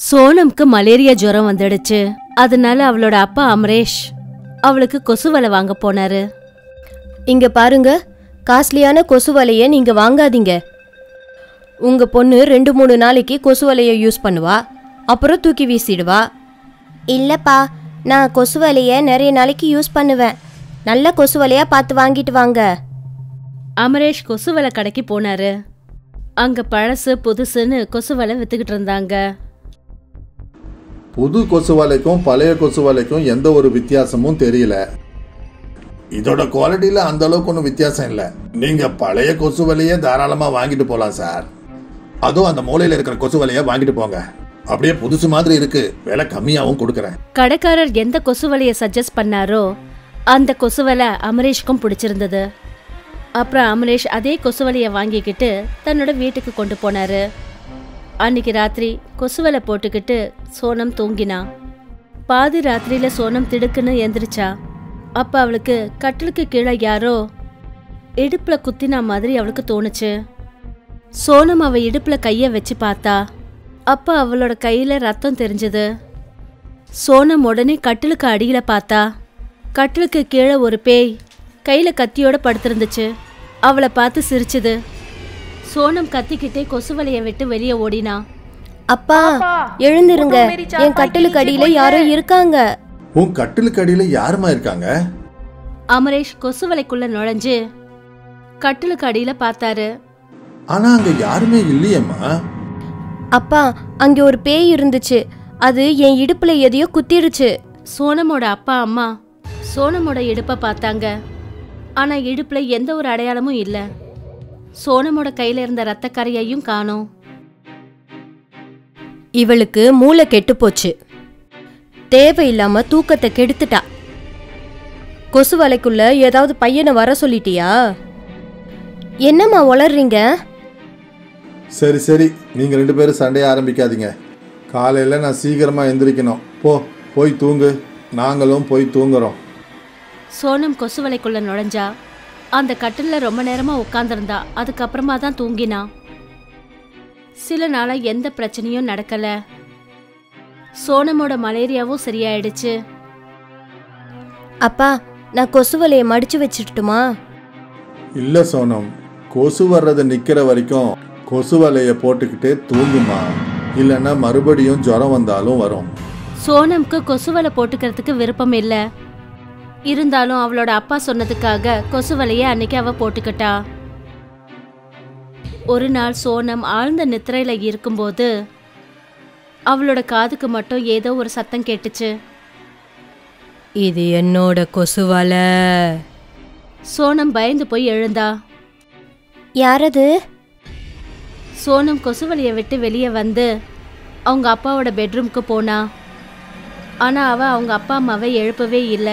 சோனம்க்கு malaria ஜுரம் வந்துடுச்சு அதனால அவளோட அப்பா அமரேஷ் அவளுக்கு கொசு வலை வாங்க போனாரு இங்க பாருங்க காஸ்ட்லியான கொசு வலைய நீங்க வாங்காதீங்க உங்க பொண்ணு ரெண்டு மூணு நாளைக்கு கொசு வலைய யூஸ் பண்ணுவா அப்புறம் தூக்கி வீசிடுவா இல்லப்பா நான் கொசு வலைய நிறைய நாளைக்கு யூஸ் பண்ணுவேன் நல்ல கொசு வலையா பார்த்து வாங்கிட்டு வாங்க அமரேஷ் கொசு வலை கடைக்கு போனாரு அங்க பழசு புதுசுன்னு கொசு வலை வித்துக்கிட்டு இருந்தாங்க புது கொசு வலைக்கும் பழைய கொசு வலைக்கும் எந்த ஒரு வித்தியாசமும் தெரியல இதோட குவாலிட்டியில அந்த அளவுக்கு ஒன்றும் வித்தியாசம் இல்லை நீங்க பழைய கொசு வலையே தாராளமா வாங்கிட்டு போலாம் சார் அதுவும் அந்த மூலையில இருக்கிற கொசு வலையை வாங்கிட்டு போங்க அப்படியே புதுசு மாதிரி இருக்கு விலை கம்மியாவும் கொடுக்குறேன் கடைக்காரர் எந்த கொசு வலையை சஜஸ்ட் பண்ணாரோ அந்த கொசு வலை அமரேஷ்க்கும் பிடிச்சிருந்தது அப்புறம் அமரேஷ் அதே கொசு வலையை வாங்கிக்கிட்டு தன்னோட வீட்டுக்கு கொண்டு போனாரு அன்னைக்கு ராத்திரி கொசு வலை போட்டுக்கிட்டு சோனம் தூங்கினா பாதி ராத்திரியில சோனம் திடுக்குன்னு எந்திரிச்சா அப்ப அவளுக்கு கட்டிலுக்கு கீழே யாரோ இடுப்புல குத்தினா மாதிரி அவளுக்கு தோணுச்சு சோனம் அவ இடுப்புல கைய வச்சு பார்த்தா அப்ப அவளோட கையில ரத்தம் தெரிஞ்சது சோனம் உடனே கட்டிலுக்கு அடியில பார்த்தா கட்டிலுக்கு கீழே ஒரு பேய் கையில கத்தியோட படுத்திருந்துச்சு அவளை பார்த்து சிரிச்சுது சோனம் கத்திக்கிட்டே கொசு வலைய விட்டு வெளியே ஓடினா அப்பா எழுந்திருங்க என் கட்டிலுக்கு அடியில யாரோ இருக்காங்க உன் கட்டிலுக்கு அடியில யாருமா இருக்காங்க அமரேஷ் கொசு வலைக்குள்ள நுழைஞ்சு கட்டிலுக்கு அடியில பார்த்தாரு ஆனா அங்க யாருமே இல்லையேம்மா அப்பா அங்க ஒரு பேய் இருந்துச்சு அது என் இடுப்புல எதையோ குத்திடுச்சு சோனமோட அப்பா அம்மா சோனமோட இடுப்பை பார்த்தாங்க ஆனா இடுப்புல எந்த ஒரு அடையாளமும் இல்ல சோனமோட கையில இருந்த ரத்தக்கரையையும் காணோம் இவளுக்கு மூளை கெட்டு போச்சு தேவையில்லாம தூக்கத்தை கெடுத்துட்டா கொசு வலைக்குள்ள ஏதாவது பையனை வர சொல்லிட்டியா என்னம்மா உளறீங்க சரி சரி நீங்க ரெண்டு பேரும் சண்டைய ஆரம்பிக்காதீங்க காலையில நான் சீக்கிரமா எந்திரிக்கணும் போ போய் தூங்கு நாங்களும் போய் தூங்குறோம் சோனம் கொசு வலைக்குள்ள நுழைஞ்சா அந்த கட்டில்ல ரொம்ப நேரமா உட்கார்ந்திருந்தா அதுக்கப்புறமா தான் தூங்கினா சில நாளா எந்த பிரச்சனையும் நடக்கல சோனமோட மலேரியாவும் சரியாயிடுச்சு அப்பா நான் கொசு வலையை மடிச்சு வச்சிட்டுமா இல்ல சோனம் கொசு வர்றது நிக்கிற வரைக்கும் கொசு வலைய போட்டுக்கிட்டே தூங்குமா இல்லைன்னா மறுபடியும் ஜுரம் வந்தாலும் வரும் சோனம்க்கு கொசு வலை போட்டுக்கிறதுக்கு விருப்பம் இல்ல இருந்தாலும் அவளோட அப்பா சொன்னதுக்காக கொசு வலைய அன்னைக்கு அவ போட்டுக்கிட்டா ஒரு நாள் சோனம் ஆழ்ந்த நித்திரையில இருக்கும்போது அவளோட காதுக்கு மட்டும் ஏதோ ஒரு சத்தம் கேட்டுச்சு இது என்னோட கொசு வலை சோனம் பயந்து போய் எழுந்தா யாரது சோனம் கொசு வலையை விட்டு வெளியே வந்து அவங்க அப்பாவோட பெட்ரூம்க்கு போனா ஆனா அவ அவங்க அப்பா அம்மாவை எழுப்பவே இல்லை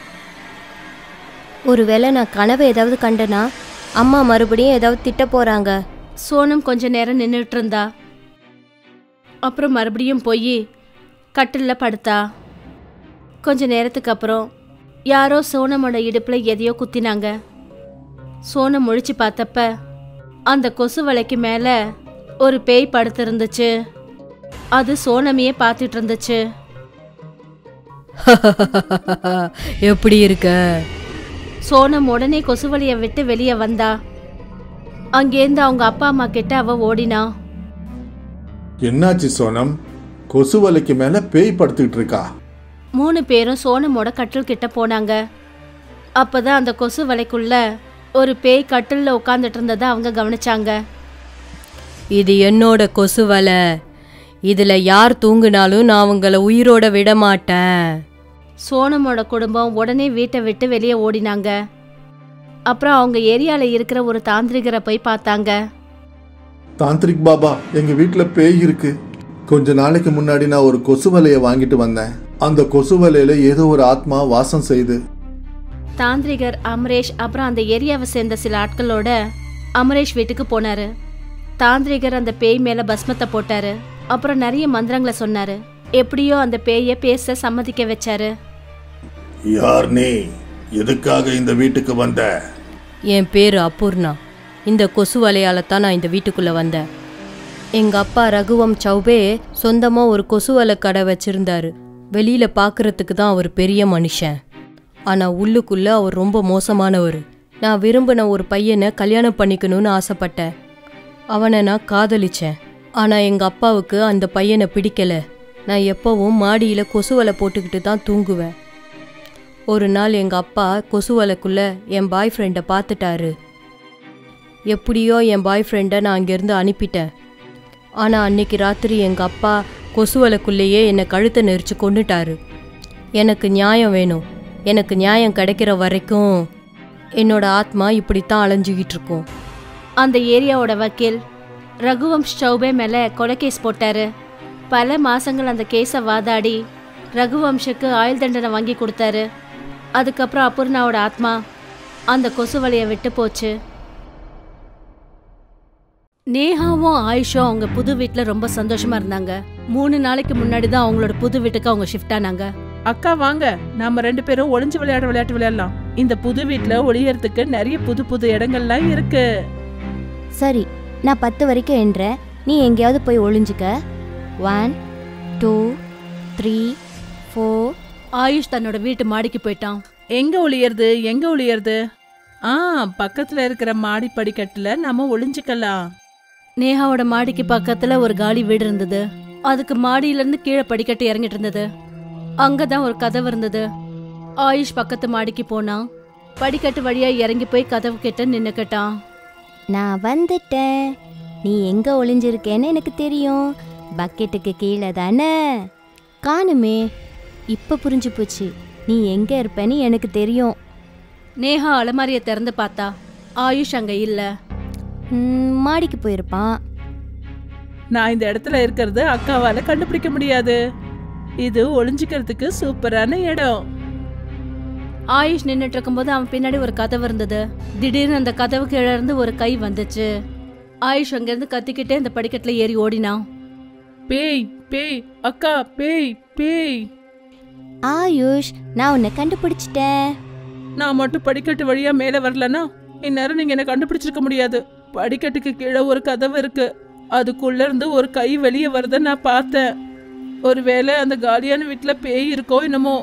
ஒருவேளை நான் கனவை ஏதாவது கண்டனா அம்மா மறுபடியும் ஏதாவது திட்ட போறாங்க சோனம் கொஞ்ச நேரம் நின்றுட்டு இருந்தா அப்புறம் மறுபடியும் போய் கட்டிலில் படுத்தா கொஞ்ச நேரத்துக்கு அப்புறம் யாரோ சோனமோட இடுப்புல எதையோ குத்தினாங்க சோனம் முழிச்சு பார்த்தப்ப அந்த கொசு வலைக்கு மேல ஒரு பேய் படுத்திருந்துச்சு அது சோனமையே பார்த்துட்டு இருந்துச்சு எப்படி இருக்க சோனம் உடனே கொசு வலையை விட்டு வெளியே வந்தா அங்கேருந்து அவங்க அப்பா அம்மா கிட்ட அவ ஓடினா என்னாச்சு சோனம் கொசு வலைக்கு மேல பேய் படுத்துக்கிட்டு இருக்கா மூணு பேரும் சோனமோட கட்டில் கிட்ட போனாங்க அப்பதான் அந்த கொசு வலைக்குள்ள ஒரு பேய் கட்டில்ல உட்காந்துட்டு இருந்ததை அவங்க கவனிச்சாங்க இது என்னோட கொசு வலை இதுல யார் தூங்குனாலும் நான் உங்களை உயிரோட விட மாட்டேன் சோனமோட குடும்பம் உடனே வீட்டை விட்டு வெளியே ஓடினாங்க அப்புறம் அவங்க ஏரியால இருக்கிற ஒரு தாந்திரிகரை போய் பார்த்தாங்க தாந்திரிக் பாபா எங்க வீட்ல பேய் இருக்கு கொஞ்ச நாளைக்கு முன்னாடி நான் ஒரு கொசு வலைய வாங்கிட்டு வந்தேன் அந்த கொசு வலையில ஏதோ ஒரு ஆத்மா வாசம் செய்யுது தாந்திரிகர் அமரேஷ் அப்புறம் அந்த ஏரியாவை சேர்ந்த சில ஆட்களோட அமரேஷ் வீட்டுக்கு போனாரு தாந்திரிகர் அந்த பேய் மேல பஸ்மத்தை போட்டாரு அப்புறம் நிறைய மந்திரங்களை சொன்னாரு எப்படியோ அந்த பேயை பேச சம்மதிக்க வச்சாரு யார் நீ எதுக்காக இந்த வீட்டுக்கு வந்த என் பேர் அபூர்ணா இந்த கொசு வலையால தான் நான் இந்த வீட்டுக்குள்ள வந்தேன் எங்க அப்பா ரகுவம் சௌபே சொந்தமா ஒரு கொசுவலை கடை வச்சிருந்தாரு வெளியில பார்க்கறதுக்கு தான் அவர் பெரிய மனுஷன் ஆனா உள்ளுக்குள்ள அவர் ரொம்ப மோசமானவர் நான் விரும்பின ஒரு பையனை கல்யாணம் பண்ணிக்கணும்னு ஆசைப்பட்டேன் அவனை நான் காதலிச்சேன் ஆனா எங்க அப்பாவுக்கு அந்த பையனை பிடிக்கல நான் எப்பவும் மாடியில கொசுவலை போட்டுக்கிட்டு தான் தூங்குவேன் ஒரு நாள் எங்க அப்பா கொசுவலைக்குள்ள என் பாய் ஃப்ரெண்டை பார்த்துட்டாரு எப்படியோ என் பாய் ஃப்ரெண்டை நான் அங்கேருந்து அனுப்பிட்டேன் ஆனால் அன்னைக்கு ராத்திரி எங்கள் அப்பா கொசுவலைக்குள்ளேயே என்னை கழுத்தை நெரிச்சு கொண்டுட்டாரு எனக்கு நியாயம் வேணும் எனக்கு நியாயம் கிடைக்கிற வரைக்கும் என்னோட ஆத்மா இப்படித்தான் அலைஞ்சுக்கிட்டு இருக்கும் அந்த ஏரியாவோட வக்கீல் ரகுவம்ஷ் சௌபே மேல கொலை கேஸ் போட்டாரு பல மாசங்கள் அந்த கேஸை வாதாடி ரகுவம்ஷுக்கு ஆயுள் தண்டனை வாங்கி கொடுத்தாரு அதுக்கப்புறம் அபூர்ணாவோட ஆத்மா அந்த கொசு வலையை விட்டு போச்சு நேஹாவும் ஆயுஷும் அவங்க புது வீட்டில் ரொம்ப சந்தோஷமா இருந்தாங்க மூணு நாளைக்கு முன்னாடி தான் அவங்களோட புது வீட்டுக்கு அவங்க ஷிஃப்ட் ஆனாங்க அக்கா வாங்க நாம ரெண்டு பேரும் ஒளிஞ்சு விளையாட விளையாட்டு விளையாடலாம் இந்த புது வீட்ல ஒளியறதுக்கு நிறைய புது புது இடங்கள்லாம் இருக்கு சரி நான் பத்து வரைக்கும் எண்றேன் நீ எங்கேயாவது போய் ஒளிஞ்சுக்க one two three four Ayush தன்னோட வீட்டு மாடிக்கு போயிட்டான் எங்க ஒளியறது எங்க ஒளியறது ஆ பக்கத்துல இருக்கிற மாடி படிக்கட்டுல நம்ம ஒளிஞ்சுக்கலாம் நேஹாவோட மாடிக்கு பக்கத்துல ஒரு காலி வீடு இருந்தது அதுக்கு மாடியில இருந்து கீழே படிக்கட்டு இறங்கிட்டு இருந்தது அங்கதான் ஒரு கதவு இருந்தது ஆயுஷ் பக்கத்து மாடிக்கு போனான் படிக்கட்டு வழியா இறங்கி போய் கதவு கிட்ட நின்னுக்கிட்டான் நான் வந்துட்டேன் நீ எங்க ஒளிஞ்சிருக்கேன்னு எனக்கு தெரியும் பக்கெட்டுக்கு கீழே தானே காணுமே இப்போ புரிஞ்சு போச்சு நீ எங்க இருப்பேன்னு எனக்கு தெரியும் நேஹா அலமாரிய திறந்து பார்த்தா ஆயுஷ் அங்க இல்ல ம், மாடிக்கு போயிருப்பான் நான் இந்த இடத்துல இருக்கிறது அக்காவால கண்டுபிடிக்க முடியாது இது ஒளிஞ்சுக்கிறதுக்கு சூப்பரான இடம் ஆயுஷ் நின்னுட்டு இருக்கும்போது அவன் பின்னாடி ஒரு கதவு இருந்தது திடீர்னு அந்த கதவு கீழ இருந்து ஒரு கை வந்துச்சு ஆயுஷ் அங்கிருந்து கத்திக்கிட்டே அந்த படிக்கட்டுல ஏறி ஓடினான் பேய் பேய் அக்கா பேய் பேய் ஆயுஷ் நான் உன்னை கண்டுபிடிச்சிட்டேன் நான் மட்டும் படிக்கட்டு வழியா மேலே வரலனா இந்நேரம் நீங்க என்ன கண்டுபிடிச்சிருக்க முடியாது படிக்கட்டுக்கு கீழே ஒரு கதவு இருக்கு அதுக்குள்ள இருந்து ஒரு கை வெளியே வரத நான் பார்த்தேன் ஒருவேளை அந்த காலியான வீட்டுல பேய் இருக்கோ என்னமோ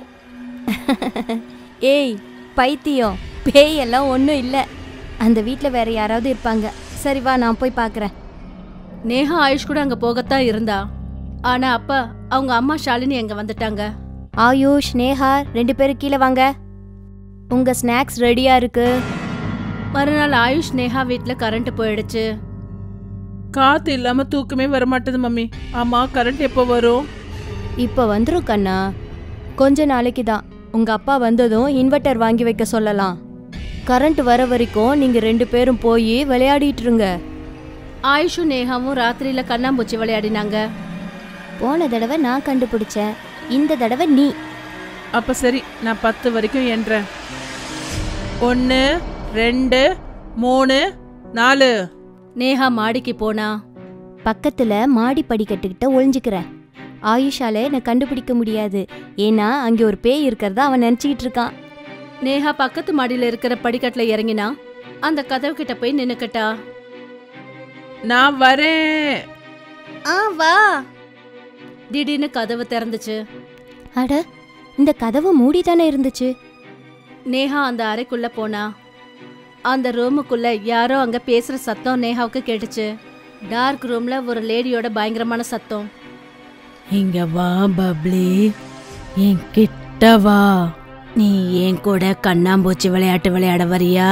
ஏய் பைத்தியம் பேய் எல்லாம் ஒன்றும் இல்லை அந்த வீட்டில் வேற யாராவது இருப்பாங்க சரி வா நான் போய் பார்க்குறேன் நேஹா ஆயுஷ் கூட அங்க போகத்தான் இருந்தா ஆனா அப்ப அவங்க அம்மா ஷாலினி அங்க வந்துட்டாங்க ஆயுஷ் நேஹா ரெண்டு பேரும் கீழே வாங்க உங்கள் ஸ்நாக்ஸ் ரெடியாக இருக்கு மறுநாள் ஆயுஷ் நேஹா வீட்ல கரண்ட் போயிடுச்சு காத்து இல்லாம தூக்கமே வர மாட்டேது மம்மி ஆமா கரண்ட் எப்போ வரும் இப்போ வந்துரும் கண்ணா கொஞ்ச நாளைக்கு தான் உங்க அப்பா வந்ததும் இன்வெர்ட்டர் வாங்கி வைக்க சொல்லலாம் கரண்ட் வர வரைக்கும் நீங்க ரெண்டு பேரும் போய் விளையாடிட்டு இருங்க ஆயுஷும் நேஹாவும் ராத்திரியில கண்ணாம்பூச்சி விளையாடினாங்க போன தடவை நான் கண்டுபிடிச்சேன் இந்த தடவை நீ அப்ப சரி நான் பத்து வரைக்கும் எண்றேன் ஒன்று ரெண்டு மூணு நாலு நேஹா மாடிக்கு போனா பக்கத்தில் மாடி படிக்கட்டுக்கிட்ட ஒளிஞ்சுக்கிறேன் ஆயுஷால என்னை கண்டுபிடிக்க முடியாது ஏன்னா அங்கே ஒரு பேய் இருக்கிறதா அவன் நினச்சிக்கிட்டு இருக்கான் நேஹா பக்கத்து மாடியில இருக்கிற படிக்கட்டுல இறங்கினா அந்த கதவு கிட்ட போய் நின்னுக்கிட்டா நான் வரேன் ஆ வா திடீர்னு கதவு திறந்துச்சு அட இந்த கதவு மூடி தானே இருந்துச்சு நேஹா அந்த அறைக்குள்ள போனா அந்த ரூமுக்குள்ள யாரோ அங்க பேசுற சத்தம் நேஹாவுக்கு கேட்டுச்சு டார்க் ரூம்ல ஒரு லேடியோட பயங்கரமான சத்தம் இங்க வா பப்ளி என் கிட்ட வா நீ என் கூட கண்ணாம்பூச்சி விளையாட்டு விளையாட வரியா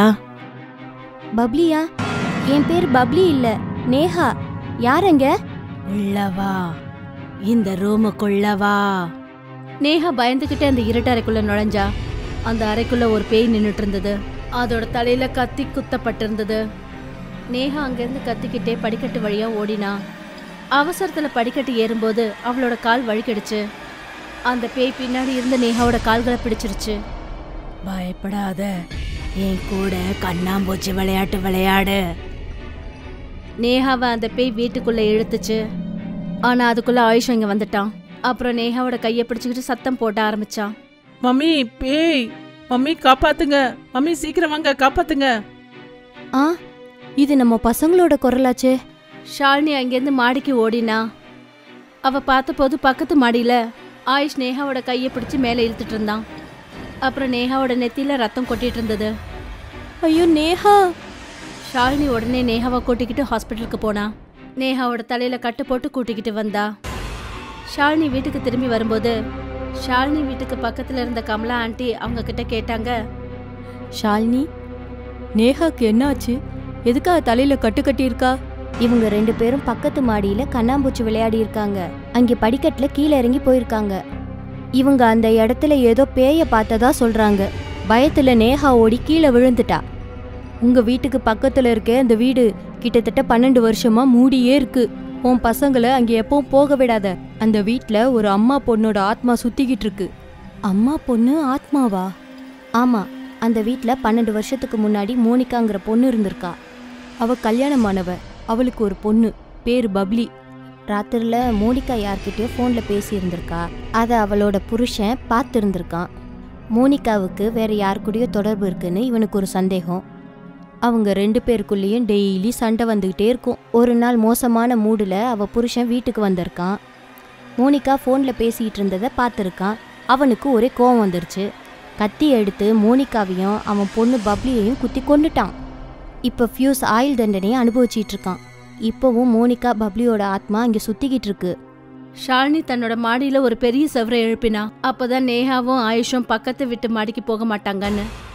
பப்ளியா என் பேர் பப்ளி இல்லை நேஹா யாருங்க உள்ள வா இந்த ரூமுக்குள்ள வா நேஹா பயந்துகிட்டே அந்த இருட்டு அறைக்குள்ள நுழைஞ்சா அந்த அறைக்குள்ள ஒரு பேய் நின்னுட்டு இருந்தது அதோட தலையில கத்தி குத்தப்பட்டிருந்தது நேஹா அங்கிருந்து கத்திக்கிட்டே படிக்கட்டு வழியா ஓடினா அவசரத்துல படிக்கட்டு ஏறும்போது அவளோட கால் வழுக்கிடுச்சு அந்த பேய் பின்னாடி இருந்த நேஹாவோட கால்களை பிடிச்சிருச்சு பயப்படாத என் கூட கண்ணாம்பூச்சி விளையாட்டு விளையாடு நேஹாவை அந்த பேய் வீட்டுக்குள்ள இழுத்துச்சு ஆனா அதுக்குள்ள ஆயுஷ் இங்க வந்துட்டான் அப்புறம் நேஹாவோட கையை பிடிச்சுக்கிட்டு சத்தம் போட ஆரம்பிச்சான் மம்மி பேய் மம்மி காப்பாத்துங்க மம்மி சீக்கிரம் வாங்க காப்பாத்துங்க ஆ இது நம்ம பசங்களோட குரலாச்சே ஷாலினி அங்கேருந்து மாடிக்கு ஓடினா அவ பார்த்தபோது பக்கத்து மாடியில ஆயுஷ் நேஹாவோட கையை பிடிச்சு மேலே இழுத்துட்டு இருந்தான் அப்புறம் நேஹாவோட நெத்தியில ரத்தம் கொட்டிட்டு இருந்தது ஐயோ நேஹா ஷாலினி உடனே நேஹாவை கூட்டிக்கிட்டு ஹாஸ்பிட்டலுக்கு போனா நேஹாவோட தலையில கட்டு போட்டு கூட்டிக்கிட்டு வந்தா ஷாலினி வீட்டுக்கு திரும்பி வரும்போது ஷாலினி வீட்டுக்கு பக்கத்துல இருந்த கமலா ஆண்டி அவங்க கிட்ட கேட்டாங்க ஷாலினி நேஹாக்கு என்னாச்சு எதுக்காக தலையில கட்டு கட்டியிருக்கா இவங்க ரெண்டு பேரும் பக்கத்து மாடியில கண்ணாம்பூச்சி விளையாடி இருக்காங்க அங்கே படிக்கட்டுல கீழே இறங்கி போயிருக்காங்க இவங்க அந்த இடத்துல ஏதோ பேய பார்த்ததா சொல்றாங்க பயத்துல நேஹா ஓடி கீழே விழுந்துட்டா உங்க வீட்டுக்கு பக்கத்துல இருக்க இந்த வீடு கிட்டத்தட்ட பன்னெண்டு வருஷமா மூடியே இருக்கு உன் பசங்களை அங்க எப்பவும் போக விடாத அந்த வீட்ல ஒரு அம்மா பொண்ணோட ஆத்மா சுத்திக்கிட்டு இருக்கு அம்மா பொண்ணு ஆத்மாவா ஆமா அந்த வீட்ல பன்னெண்டு வருஷத்துக்கு முன்னாடி மோனிகாங்கிற பொண்ணு இருந்திருக்கா அவ கல்யாணமானவ அவளுக்கு ஒரு பொண்ணு பேரு பப்ளி ராத்திரில மோனிகா யார்கிட்டயோ ஃபோன்ல பேசி இருந்திருக்கா அதை அவளோட புருஷன் பார்த்துருந்துருக்கான் மோனிகாவுக்கு வேற யார் கூடயோ தொடர்பு இருக்குன்னு இவனுக்கு ஒரு சந்தேகம் அவங்க ரெண்டு பேருக்குள்ளேயும் டெய்லி சண்டை வந்துகிட்டே இருக்கும் ஒரு நாள் மோசமான மூடில் அவ புருஷன் வீட்டுக்கு வந்திருக்கான் மோனிகா ஃபோனில் பேசிகிட்டு இருந்ததை பார்த்துருக்கான் அவனுக்கு ஒரே கோவம் வந்துருச்சு கத்தி எடுத்து மோனிகாவையும் அவன் பொண்ணு பப்ளியையும் குத்தி கொண்டுட்டான் இப்போ ஃபியூஸ் ஆயுள் தண்டனையை அனுபவிச்சிட்டு இருக்கான் இப்போவும் மோனிகா பப்ளியோட ஆத்மா இங்கே சுத்திக்கிட்டு இருக்கு ஷாலினி தன்னோட மாடியில ஒரு பெரிய செவரை எழுப்பினா அப்பதான் நேஹாவும் ஆயுஷும் பக்கத்து விட்டு மாடிக்கு போக மாட்டாங்கன்னு